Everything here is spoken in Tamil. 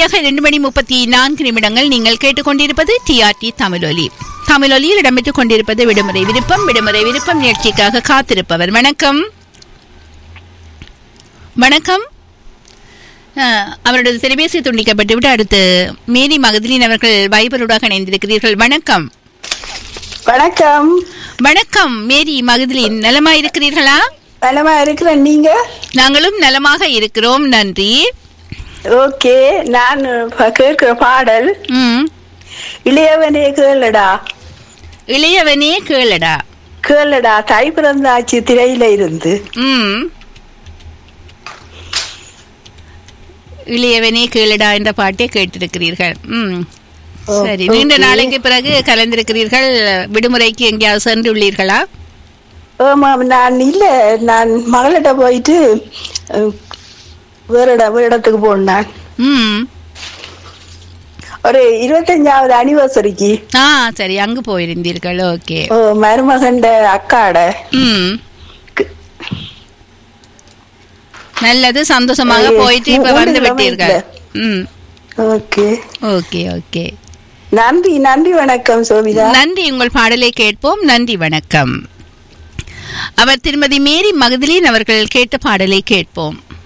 சரியாக இரண்டு மணி முப்பத்தி நான்கு நிமிடங்கள் நீங்கள் கேட்டுக்கொண்டிருப்பது டிஆர்டி தமிழொலி தமிழொலியில் இடம்பெற்றுக் கொண்டிருப்பது விடுமுறை விருப்பம் விடுமுறை விருப்பம் நிகழ்ச்சிக்காக காத்திருப்பவர் வணக்கம் வணக்கம் அஹ், அவரது தொலைபேசி துண்டிக்கப்பட்டு விட்டு அடுத்து மேரி மகதிலின் அவர்கள் வைபருடாக இணைந்திருக்கிறீர்கள் வணக்கம் வணக்கம் வணக்கம் மேரி மகதிலின் நலமா இருக்கிறீர்களா நலமா இருக்கிறேன் நீங்க நாங்களும் நலமாக இருக்கிறோம் நன்றி ஓகே நான் ப- கேட்கிற பாடல் ம் இளையவனே கேளடா இளையவனே கேளடா கேளடா தை பிறந்தாச்சு திரையில இருந்து ம் இளையவனே கேளடா என்ற பாட்டை கேட்டிருக்கிறீர்கள் ம் ஓ, சரி நீண்ட okay. நாளைக்கு பிறகு கலந்திருக்கிறீர்கள் விடுமுறைக்கு எங்கேயாவது சென்றுள்ளீர்களா ஆமாம் நான் இல்ல நான் மகளிட்ட போயிட்டு அஹ், வேற இடம் வேற இடத்துக்கு போனேன் ம் ஒரு இருபத்தஞ்சாவது அனிவர்சரிக்கு ஆ சரி அங்கு போயிருந்தீர்கள் ஓகே ஓ மருமகண்ட அக்காட ம் நல்லது சந்தோஷமாக ஐயே, போயிட்டு இப்ப மூன்று வந்து கிழமை விட்டீர்கள் ம் ஓகே ஓகே ஓகே நன்றி நன்றி வணக்கம் சோபிதா நன்றி உங்கள் பாடலை கேட்போம் நன்றி வணக்கம் அவர் திருமதி மேரி மகதிலின் அவர்கள் கேட்ட பாடலை கேட்போம்